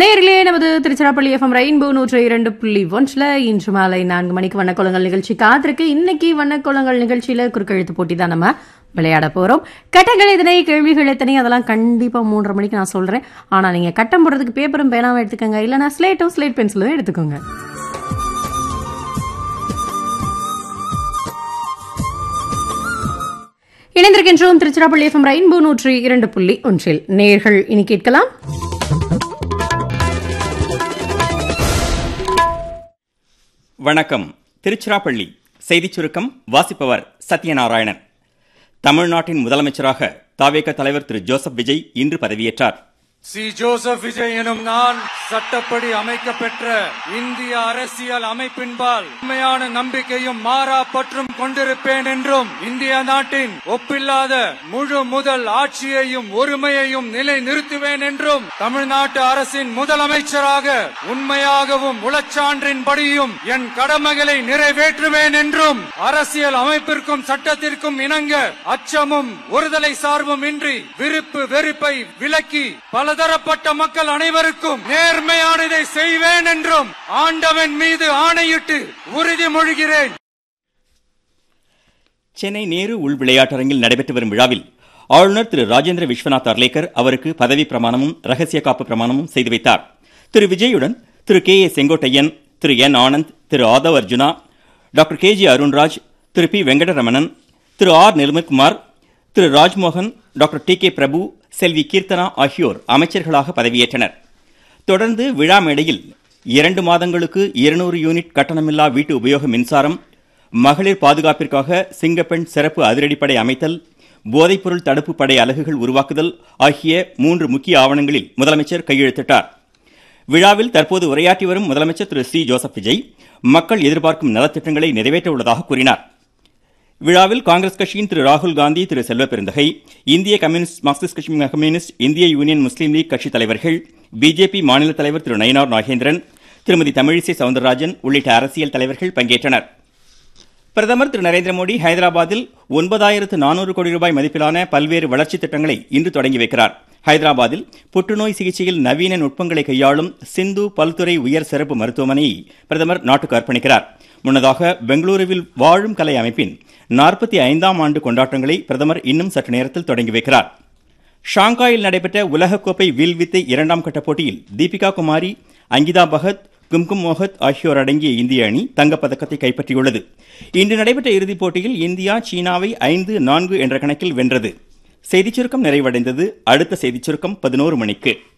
நேரிலே நமது Tiruchirappalli FM rainbow நூற்று இரண்டு புள்ளி ஒன்றில் இன்று மாலை நான்கு மணிக்கு வண்ணக்கோலங்கள் நிகழ்ச்சி காத்திருக்கு இன்னைக்கு வண்ணக்கோலங்கள் நிகழ்ச்சியில குறுக்கெழுத்து போட்டி தான் நம்ம விளையாட போறோம் கட்டங்கள் எத்தனை கேள்விகள் எத்தனை அதெல்லாம் கண்டிப்பா மூன்றரை மணிக்கு நான் சொல்றேன் ஆனா நீங்க கட்டம் போடுறதுக்கு பேப்பரும் பேனாவும் எடுத்துக்கோங்க இல்லைன்னா ஸ்லேட்டும் ஸ்லேட் பென்சிலும் எடுத்துக்கோங்க இணைந்திருக்கின்றோம் திருச்சிராப்பள்ளி எஃப்எம் ரெயின்போ நூற்றி இரண்டு புள்ளி ஒன்றில் நேர்கள் இனி கேட்கலாம் வணக்கம் திருச்சிராப்பள்ளி செய்திச் சுருக்கம் வாசிப்பவர் சத்யநாராயணன் தமிழ்நாட்டின் முதலமைச்சராக தாவேக தலைவர் திரு ஜோசப் விஜய் இன்று பதவியேற்றார் சி ஜோசப் விஜய் எனும் நான் சட்டப்படி அமைக்கப்பெற்ற இந்திய அரசியல் அமைப்பின்பால் உண்மையான நம்பிக்கையும் மாறா பற்றும் கொண்டிருப்பேன் என்றும் இந்திய நாட்டின் ஒப்பில்லாத முழு முதல் ஆட்சியையும் ஒருமையையும் நிலை நிறுத்துவேன் என்றும் தமிழ்நாட்டு அரசின் முதலமைச்சராக உண்மையாகவும் உளச்சான்றின் படியும் என் கடமைகளை நிறைவேற்றுவேன் என்றும் அரசியல் அமைப்பிற்கும் சட்டத்திற்கும் இணங்க அச்சமும் ஒருதலை சார்பும் இன்றி விருப்பு வெறுப்பை விலக்கி பலதரப்பட்ட மக்கள் அனைவருக்கும் நேர்மையானதை செய்வேன் என்றும் ஆண்டவன் மீது ஆணையிட்டு உறுதிமொழிகிறேன் சென்னை நேரு உள் விளையாட்டரங்கில் நடைபெற்று வரும் விழாவில் ஆளுநர் திரு ராஜேந்திர விஸ்வநாத் அர்லேக்கர் அவருக்கு பதவி பிரமாணமும் ரகசிய காப்பு பிரமாணமும் செய்து வைத்தார் திரு விஜயுடன் திரு கே ஏ செங்கோட்டையன் திரு என் ஆனந்த் திரு Aadhav Arjuna doctor K G Arunraj திரு பி வெங்கடரமணன் திரு ஆர் நிர்மல்குமார் திரு Rajmohan doctor T K Prabhu செல்வி கீர்த்தனா ஆகியோர் அமைச்சர்களாக பதவியேற்றனர் தொடர்ந்து விழா மேடையில் இரண்டு மாதங்களுக்கு இருநூறு யூனிட் கட்டணமில்லா வீட்டு உபயோக மின்சாரம் மகளிர் பாதுகாப்பிற்காக சிங்கப்பெண் சிறப்பு அதிரடிப்படை அமைத்தல் போதைப்பொருள் தடுப்பு படை அலகுகள் உருவாக்குதல் ஆகிய மூன்று முக்கிய ஆவணங்களில் முதலமைச்சர் கையெழுத்திட்டார் விழாவில் தற்போது உரையாற்றி வரும் முதலமைச்சர் திரு சி ஜோசப் விஜய் மக்கள் எதிர்பார்க்கும் நலத்திட்டங்களை நிறைவேற்ற உள்ளதாக கூறினார் விழாவில் காங்கிரஸ் கட்சியின் திரு ராகுல் காந்தி திரு செல்வ பெருந்தகை இந்திய கம்யூனிஸ்ட் மார்க்சிஸ்ட் கட்சி கம்யூனிஸ்ட் இந்திய யூனியன் முஸ்லீம் லீக் கட்சித் தலைவர்கள் பிஜேபி மாநில தலைவர் திரு நயினார் நாகேந்திரன் திருமதி தமிழிசை சவுந்தரராஜன் உள்ளிட்ட அரசியல் தலைவர்கள் பங்கேற்றனர் பிரதமர் திரு நரேந்திர மோடி ஹைதராபாத்தில் ஒன்பதாயிரத்து நானூறு கோடி ரூபாய் மதிப்பிலான பல்வேறு வளர்ச்சித் திட்டங்களை இன்று தொடங்கி வைக்கிறார் ஹைதராபாத்தில் புற்றுநோய் சிகிச்சையில் நவீன நுட்பங்களை கையாளும் சிந்து பல்துறை உயர் சிறப்பு மருத்துவமனையை பிரதமர் நாட்டுக்கு அர்ப்பணிக்கிறார் முன்னதாக பெங்களூருவில் வாழும் கலை அமைப்பின் நாற்பத்தி ஐந்தாம் ஆண்டு கொண்டாட்டங்களை பிரதமர் இன்னும் சற்று நேரத்தில் தொடங்கி வைக்கிறார் ஷாங்காயில் நடைபெற்ற உலகக்கோப்பை வில்வித்தை இரண்டாம் கட்ட போட்டியில் தீபிகா குமாரி அங்கிதா பகத் கும்கும் மோகத் ஆகியோர் அடங்கிய இந்திய அணி தங்கப்பதக்கத்தை கைப்பற்றியுள்ளது இன்று நடைபெற்ற இறுதிப் போட்டியில் இந்தியா சீனாவை ஐந்து நான்கு என்ற கணக்கில் வென்றது செய்திச் சுருக்கம் நிறைவடைந்தது அடுத்த செய்திச் சுருக்கம் பதினோரு மணிக்கு